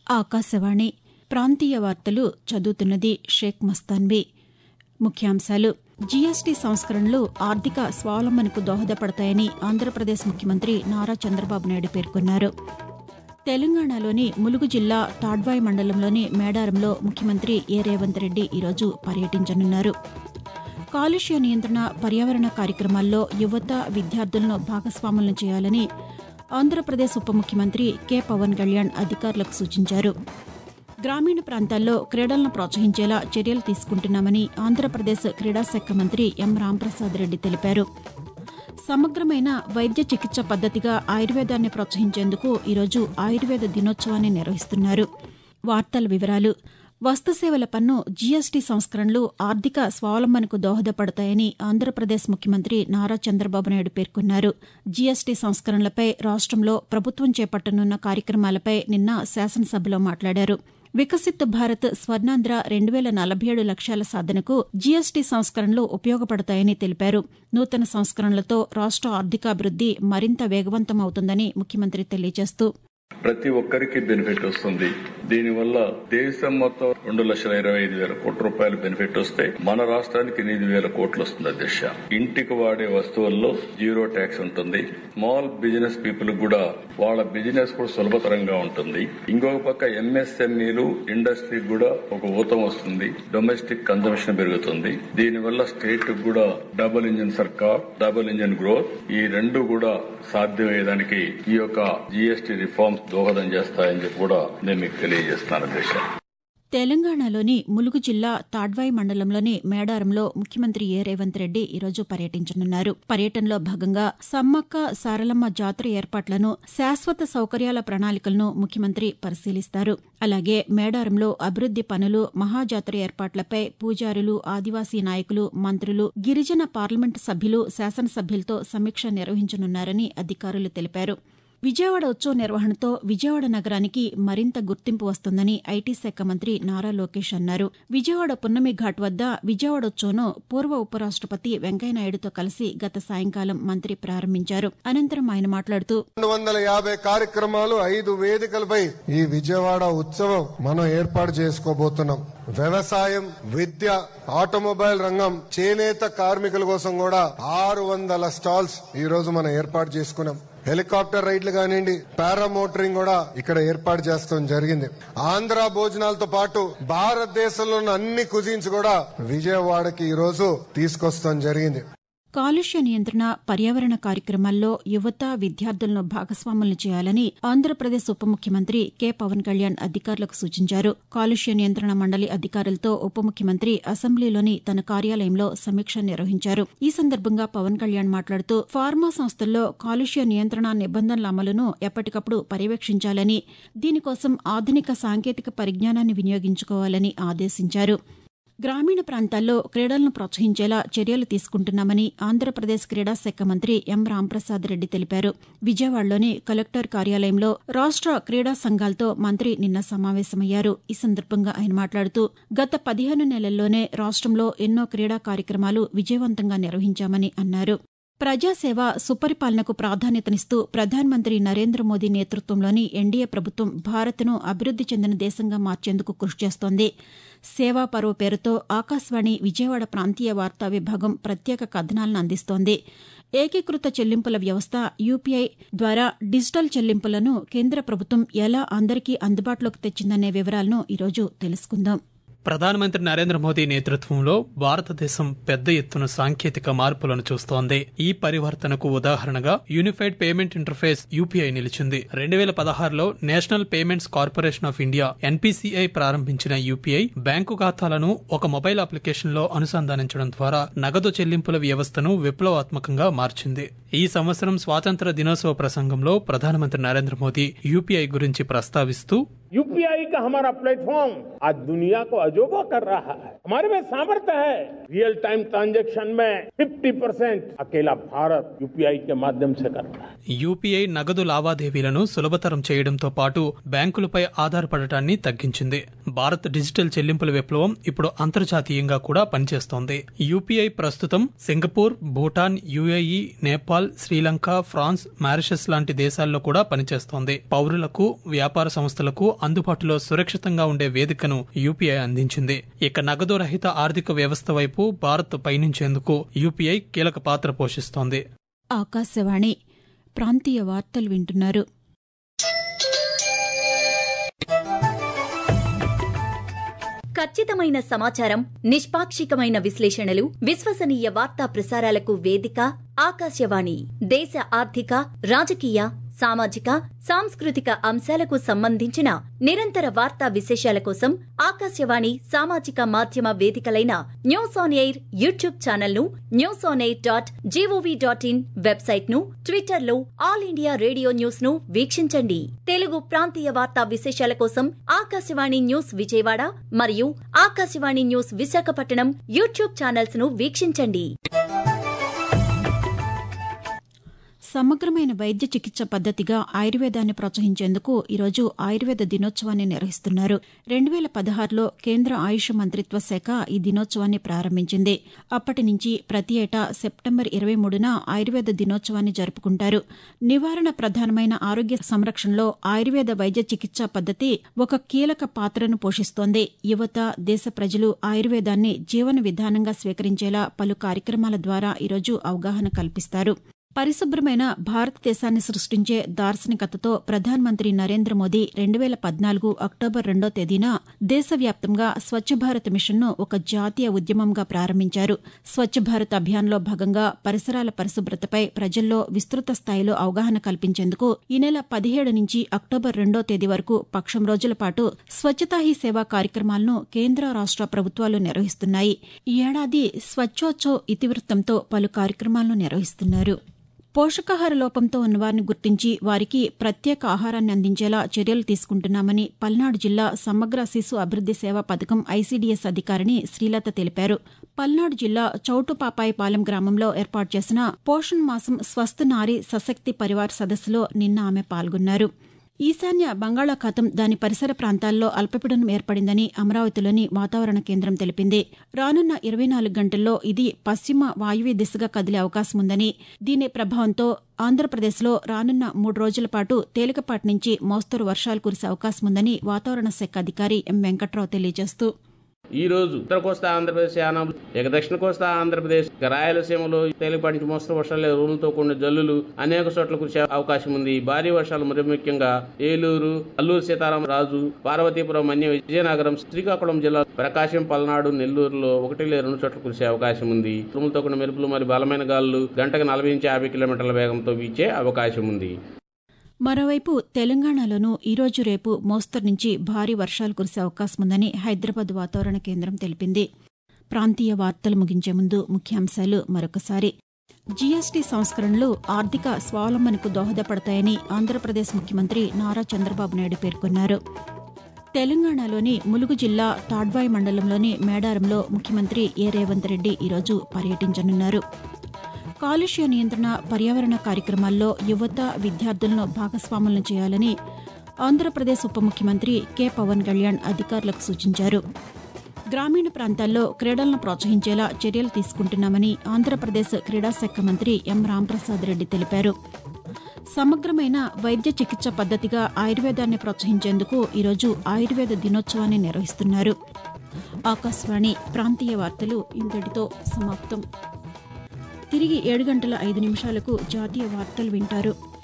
ఆకాశవాణి ప్రాంతీయ వార్తలు చదువుతున్నది షేక్ మస్తాన్వి ముఖ్యాంశాలు జీఎస్టీ సంస్కరణలు ఆర్థిక స్వావలంబనకు దోహదపడతాయని ఆంధ్రప్రదేశ్ ముఖ్యమంత్రి నారా చంద్రబాబు నాయుడు పేర్కొన్నారు తెలంగాణలోని ములుగు జిల్లా తాడ్వాయి మండలంలోని మేడారంలో ముఖ్యమంత్రి ఏ రేవంత్ రెడ్డి ఈరోజు పర్యటించనున్నారు కాలుష్య నియంత్రణ పర్యావరణ కార్యక్రమాల్లో యువత విద్యార్థులను భాగస్వాములను చేయాలని ఆంధ్రప్రదేశ్ ఉప ముఖ్యమంత్రి కె పవన్ కళ్యాణ్ అధికారులకు సూచించారు గ్రామీణ ప్రాంతాల్లో క్రీడలను ప్రోత్సహించేలా చర్యలు తీసుకుంటున్నామని ఆంధ్రప్రదేశ్ క్రీడాశాఖ మంత్రి ఎం రాంప్రసాద్ రెడ్డి తెలిపారు సమగ్రమైన వైద్య చికిత్స పద్దతిగా ఆయుర్వేదాన్ని ప్రోత్సహించేందుకు ఈరోజు ఆయుర్వేద దినోత్సవాన్ని నిర్వహిస్తున్నారు వార్తల వివరాలు వస్తుసేవల పన్ను జీఎస్టీ సంస్కరణలు ఆర్థిక స్వావలంబనకు దోహదపడతాయని ఆంధ్రప్రదేశ్ ముఖ్యమంత్రి నారా చంద్రబాబు నాయుడు పేర్కొన్నారు జీఎస్టీ సంస్కరణలపై రాష్టంలో ప్రభుత్వం చేపట్టనున్న కార్యక్రమాలపై నిన్న శాసనసభలో మాట్లాడారు వికసిత్ భారత్ స్వర్ణాంధ్ర రెండు వేల నలభై ఏడు లక్ష్యాల సాధనకు జీఎస్టీ సంస్కరణలు ఉపయోగపడతాయని తెలిపారు నూతన సంస్కరణలతో రాష్ట ఆర్థికాభివృద్ది మరింత వేగవంతమవుతుందని ముఖ్యమంత్రి తెలియజేస్తూ ప్రతి ఒక్కరికి బెనిఫిట్ వస్తుంది దీనివల్ల దేశం మొత్తం రెండు లక్షల ఇరవై ఐదు వేల కోట్ల రూపాయల బెనిఫిట్ వస్తే మన రాష్ట్రానికి ఎనిమిది వేల కోట్లు వస్తుంది అధ్యక్ష ఇంటికి వాడే వస్తువుల్లో జీరో ట్యాక్స్ ఉంటుంది స్మాల్ బిజినెస్ పీపుల్ కూడా వాళ్ళ బిజినెస్ కూడా సులభతరంగా ఉంటుంది ఇంకొక పక్క ఎంఎస్ఎంఈలు ఇండస్ట్రీ కూడా ఒక ఊతం వస్తుంది డొమెస్టిక్ కన్జంప్షన్ పెరుగుతుంది దీనివల్ల స్టేట్ కూడా డబుల్ ఇంజిన్ సర్కార్ డబుల్ ఇంజిన్ గ్రోత్ ఈ రెండు కూడా సాధ్యమయ్యేదానికి ఈ యొక్క జీఎస్టీ రిఫార్మ్స్ దోహదం చేస్తాయని చెప్పి కూడా నేను మీకు తెలియజేస్తాను అధ్యక్ష తెలంగాణలోని ములుగు జిల్లా తాడ్వాయి మండలంలోని మేడారంలో ముఖ్యమంత్రి ఏ రేవంత్ రెడ్డి ఈరోజు పర్యటించనున్నారు పర్యటనలో భాగంగా సమ్మక్క సారలమ్మ జాతర ఏర్పాట్లను శాశ్వత సౌకర్యాల ప్రణాళికలను ముఖ్యమంత్రి పరిశీలిస్తారు అలాగే మేడారంలో అభివృద్ది పనులు మహాజాతర ఏర్పాట్లపై పూజారులు ఆదివాసీ నాయకులు మంత్రులు గిరిజన పార్లమెంటు సభ్యులు శాసనసభ్యులతో సమీక్ష నిర్వహించనున్నారని అధికారులు తెలిపారు విజయవాడ ఉత్సవ నిర్వహణతో విజయవాడ నగరానికి మరింత గుర్తింపు వస్తుందని ఐటీ శాఖ మంత్రి నారా లోకేష్ అన్నారు విజయవాడ పున్నమి ఘాట్ వద్ద విజయవాడ ఉత్సవ్ను పూర్వ ఉపరాష్టపతి వెంకయ్యనాయుడుతో కలిసి గత సాయంకాలం మంత్రి ప్రారంభించారు అనంతరం ఆయన మాట్లాడుతూ రెండు వందల యాభై కార్యక్రమాలు ఐదు వేదికలపై ఈ విజయవాడ ఉత్సవం మనం ఏర్పాటు చేసుకోబోతున్నాం వ్యవసాయం విద్య ఆటోమొబైల్ రంగం చేనేత కార్మికుల కోసం కూడా ఆరు వందల స్టాల్స్ ఈ రోజు మనం ఏర్పాటు చేసుకున్నాం హెలికాప్టర్ రైడ్లు కానివ్వండి పారామోటరింగ్ కూడా ఇక్కడ ఏర్పాటు చేస్తాం జరిగింది ఆంధ్ర భోజనాలతో పాటు భారతదేశంలో ఉన్న అన్ని కుజిన్స్ కూడా విజయవాడకి ఈ రోజు తీసుకొస్తాం జరిగింది కాలుష్య నియంత్రణ పర్యావరణ కార్యక్రమాల్లో యువత విద్యార్థులను భాగస్వాములను చేయాలని ఆంధ్రప్రదేశ్ ఉప ముఖ్యమంత్రి కె పవన్ కళ్యాణ్ అధికారులకు సూచించారు కాలుష్య నియంత్రణ మండలి అధికారులతో ఉప ముఖ్యమంత్రి అసెంబ్లీలోని తన కార్యాలయంలో సమీక్ష నిర్వహించారు ఈ సందర్భంగా పవన్ కళ్యాణ్ మాట్లాడుతూ ఫార్మా సంస్థల్లో కాలుష్య నియంత్రణ నిబంధనల అమలును ఎప్పటికప్పుడు పర్యవేక్షించాలని దీనికోసం ఆధునిక సాంకేతిక పరిజ్ఞానాన్ని వినియోగించుకోవాలని ఆదేశించారు గ్రామీణ ప్రాంతాల్లో క్రీడలను ప్రోత్సహించేలా చర్యలు తీసుకుంటున్నామని ఆంధ్రప్రదేశ్ క్రీడాశాఖ మంత్రి ఎం రాంప్రసాద్ రెడ్డి తెలిపారు విజయవాడలోని కలెక్టర్ కార్యాలయంలో రాష్ట క్రీడా సంఘాలతో మంత్రి నిన్న సమావేశమయ్యారు ఈ సందర్భంగా ఆయన మాట్లాడుతూ గత పదిహేను నెలల్లోనే రాష్టంలో ఎన్నో క్రీడా కార్యక్రమాలు విజయవంతంగా నిర్వహించామని అన్నారు ప్రజాసేవ సుపరిపాలనకు ప్రాధాన్యతనిస్తూ ప్రధానమంత్రి నరేంద్ర మోదీ నేతృత్వంలోని ఎన్డీఏ ప్రభుత్వం భారత్ను అభివృద్ది చెందిన దేశంగా మార్చేందుకు కృషి చేస్తోంది సేవా పర్వ్ పేరుతో ఆకాశవాణి విజయవాడ ప్రాంతీయ వార్తా విభాగం ప్రత్యేక కథనాలను అందిస్తోంది ఏకీకృత చెల్లింపుల వ్యవస్థ యూపీఐ ద్వారా డిజిటల్ చెల్లింపులను కేంద్ర ప్రభుత్వం ఎలా అందరికీ అందుబాటులోకి తెచ్చిందనే వివరాలను ఈరోజు తెలుసుకుందాం ప్రధానమంత్రి నరేంద్ర మోదీ నేతృత్వంలో భారతదేశం పెద్ద ఎత్తున సాంకేతిక మార్పులను చూస్తోంది ఈ పరివర్తనకు ఉదాహరణగా యూనిఫైడ్ పేమెంట్ ఇంటర్ఫేస్ యూపీఐ నిలిచింది రెండు వేల పదహారులో national payments corporation of India NPCI ప్రారంభించిన యూపీఐ బ్యాంకు ఖాతాలను ఒక మొబైల్ అప్లికేషన్ లో అనుసంధానించడం ద్వారా నగదు చెల్లింపుల వ్యవస్థను విప్లవాత్మకంగా మార్చింది ఈ సంవత్సరం స్వాతంత్ర దినోత్సవ ప్రసంగంలో ప్రధానమంత్రి నరేంద్ర మోదీ యూపీఐ గురించి ప్రస్తావిస్తూ यूपीआई का हमारा प्लेटफॉर्म आज दुनिया को अजोबा कर रहा है हमारे में सामर्थ्य है रियल टाइम ट्रांजैक्शन में 50 परसेंट अकेला भारत यूपीआई के माध्यम से कर रहा है యూపీఐ నగదు లావాదేవీలను సులభతరం చేయడంతో పాటు బ్యాంకులపై ఆధారపడటాన్ని తగ్గించింది భారత్ డిజిటల్ చెల్లింపుల విప్లవం ఇప్పుడు అంతర్జాతీయంగా కూడా పనిచేస్తోంది యూపీఐ ప్రస్తుతం Singapore Bhutan UAE Nepal Nepal Sri Lanka France Mauritius లాంటి దేశాల్లో కూడా పనిచేస్తోంది పౌరులకు వ్యాపార సంస్థలకు అందుబాటులో సురక్షితంగా ఉండే వేదికను యూపీఐ అందించింది ఇక నగదు రహిత ఆర్థిక వ్యవస్థ వైపు భారత్ పయనించేందుకు యూపీఐ కీలక పాత్ర పోషిస్తోంది ఆకాశవాణి ప్రాంతీయ వార్తలు వింటున్నారు ఖచ్చితమైన సమాచారం నిష్పాక్షికమైన విశ్లేషణలు విశ్వసనీయ వార్తా ప్రసారాలకు వేదిక ఆకాశవాణి దేశ ఆర్థిక రాజకీయ సామాజిక సాంస్కృతిక అంశాలకు సంబంధించిన నిరంతర వార్తా విశేషాల కోసం ఆకాశవాణి సామాజిక మాధ్యమ వేదికలైన news on air YouTube channel ను news on air dot GOV dot in website ను ట్విట్టర్ లో ఆల్ ఇండియా రేడియో న్యూస్ ను వీక్షించండి తెలుగు ప్రాంతీయ వార్తా విశేషాల కోసం ఆకాశవాణి న్యూస్ విజయవాడ మరియు Akashvani news Visakhapatnam YouTube channels ను వీక్షించండి సమగ్రమైన వైద్య చికిత్స పద్దతిగా ఆయుర్వేదాన్ని ప్రోత్సహించేందుకు ఈరోజు ఆయుర్వేద దినోత్సవాన్ని నిర్వహిస్తున్నారు రెండు వేల పదహారులో కేంద్ర ఆయుష్ మంత్రిత్వ శాఖ ఈ దినోత్సవాన్ని ప్రారంభించింది అప్పటి నుంచి ప్రతి ఏటా సెప్టెంబర్ ఇరవై మూడున ఆయుర్వేద దినోత్సవాన్ని జరుపుకుంటారు నివారణ ప్రధానమైన ఆరోగ్య సంరక్షణలో ఆయుర్వేద వైద్య చికిత్సా పద్దతి ఒక కీలక పాత్రను పోషిస్తోంది యువత దేశ ప్రజలు ఆయుర్వేదాన్ని జీవన విధానంగా స్వీకరించేలా పలు కార్యక్రమాల ద్వారా ఈరోజు అవగాహన కల్పిస్తారు పరిశుభ్రమైన భారతదేశాన్ని సృష్టించే దార్శనికతతో ప్రధానమంత్రి నరేంద్ర మోదీ రెండు వేల పద్నాలుగు అక్టోబర్ రెండో తేదీన దేశవ్యాప్తంగా స్వచ్ఛ భారత్ మిషన్ను ఒక జాతీయ ఉద్యమంగా ప్రారంభించారు స్వచ్ఛ భారత్ అభియాన్లో భాగంగా పరిసరాల పరిశుభ్రతపై ప్రజల్లో విస్తృత స్థాయిలో అవగాహన కల్పించేందుకు ఈ నెల పదిహేడు నుంచి అక్టోబర్ రెండో తేదీ వరకు పక్షం రోజుల పాటు స్వచ్ఛతా హీ సేవా కార్యక్రమాలను కేంద్ర రాష్ట ప్రభుత్వాలు నిర్వహిస్తున్నాయి ఈ ఏడాది స్వచ్ఛోత్సవ్ ఇతివృత్తంతో పలు కార్యక్రమాలను నిర్వహిస్తున్నారు పోషకాహార లోపంతో ఉన్నవారిని గుర్తించి వారికి ప్రత్యేక ఆహారాన్ని అందించేలా చర్యలు తీసుకుంటున్నామని పల్నాడు జిల్లా సమగ్ర శిశు అభివృద్ది సేవా పథకం ఐసీడీఎస్ అధికారిని శ్రీలత తెలిపారు పల్నాడు జిల్లా చౌటుపాపాయిపాలెం గ్రామంలో ఏర్పాటు చేసిన పోషణ్ మాసం స్వస్థ నారీ సశక్తి పరివార్ సదస్సులో నిన్న ఆమె పాల్గొన్నారు ఈశాన్య బంగాళాఖాతం దాని పరిసర ప్రాంతాల్లో అల్పపీడనం ఏర్పడిందని అమరావతిలోని వాతావరణ కేంద్రం తెలిపింది రానున్న ఇరవై నాలుగు గంటల్లో ఇది పశ్చిమ వాయువ్య దిశగా కదిలే అవకాశం ఉందని దీని ప్రభావంతో ఆంధ్రప్రదేశ్లో రానున్న మూడు రోజుల పాటు తేలికపాటి నుంచి మోస్తరు వర్షాలు కురిసే అవకాశం ఉందని వాతావరణ శాఖ అధికారి ఎం వెంకట్రావు తెలియజేస్తూ ఈ రోజు ఉత్తర కోస్తా ఆంధ్రప్రదేశ్ యానం ఇక దక్షిణ కోస్తా ఆంధ్రప్రదేశ్ ఇక రాయలసీమలో తేలిపాటి నుంచి మోస్తరు వర్షాలు రూములతో కూడిన జల్లులు అనేక చోట్ల కురిసే అవకాశం ఉంది భారీ వర్షాలు మరి ముఖ్యంగా ఏలూరు అల్లూరు సీతారాం రాజు పార్వతీపురం మన్య విజయనగరం శ్రీకాకుళం జిల్లా ప్రకాశం పల్నాడు నెల్లూరులో ఒకటి లేదా రెండు చోట్ల కురిసే అవకాశం ఉంది రూములతో కూడిన మెరుపులు మరి బలమైన గాలులు గంటకు నలభై నుంచి యాభై కిలోమీటర్ల వేగంతో వీచే అవకాశం ఉంది మరోవైపు తెలంగాణలోనూ ఈరోజు రేపు మోస్తరు నుంచి భారీ వర్షాలు కురిసే అవకాశం ఉందని హైదరాబాద్ వాతావరణ కేంద్రం తెలిపింది ప్రాంతీయ వార్తలు ముగించే ముందు ముఖ్యాంశాలు మరొకసారి జీఎస్టీ సంస్కరణలు ఆర్థిక స్వావలంబనకు దోహదపడతాయని ఆంధ్రప్రదేశ్ ముఖ్యమంత్రి నారా చంద్రబాబు నాయుడు పేర్కొన్నారు తెలంగాణలోని ములుగు జిల్లా తాడ్వాయి మండలంలోని మేడారంలో ముఖ్యమంత్రి ఏ రేవంత్ రెడ్డి ఈరోజు పర్యటించనున్నారు కాలుష్య నియంత్రణ పర్యావరణ కార్యక్రమాల్లో యువత విద్యార్థులను భాగస్వాములను చేయాలని ఆంధ్రప్రదేశ్ ఉప ముఖ్యమంత్రి కె పవన్ కళ్యాణ్ అధికారులకు సూచించారు గ్రామీణ ప్రాంతాల్లో క్రీడలను ప్రోత్సహించేలా చర్యలు తీసుకుంటున్నామని ఆంధ్రప్రదేశ్ క్రీడాశాఖ మంత్రి ఎం రాంప్రసాద్ రెడ్డి తెలిపారు సమగ్రమైన వైద్య చికిత్స పద్దతిగా ఆయుర్వేదాన్ని ప్రోత్సహించేందుకు ఈరోజు ఆయుర్వేద దినోత్సవాన్ని నిర్వహిస్తున్నారు ఆకాశవాణి ప్రాంతీయ వార్తలు ఇంతటితో సమాప్తం తిరిగి ఏడు గంటల ఐదు నిమిషాలకు జాతీయ వార్తలు వింటారు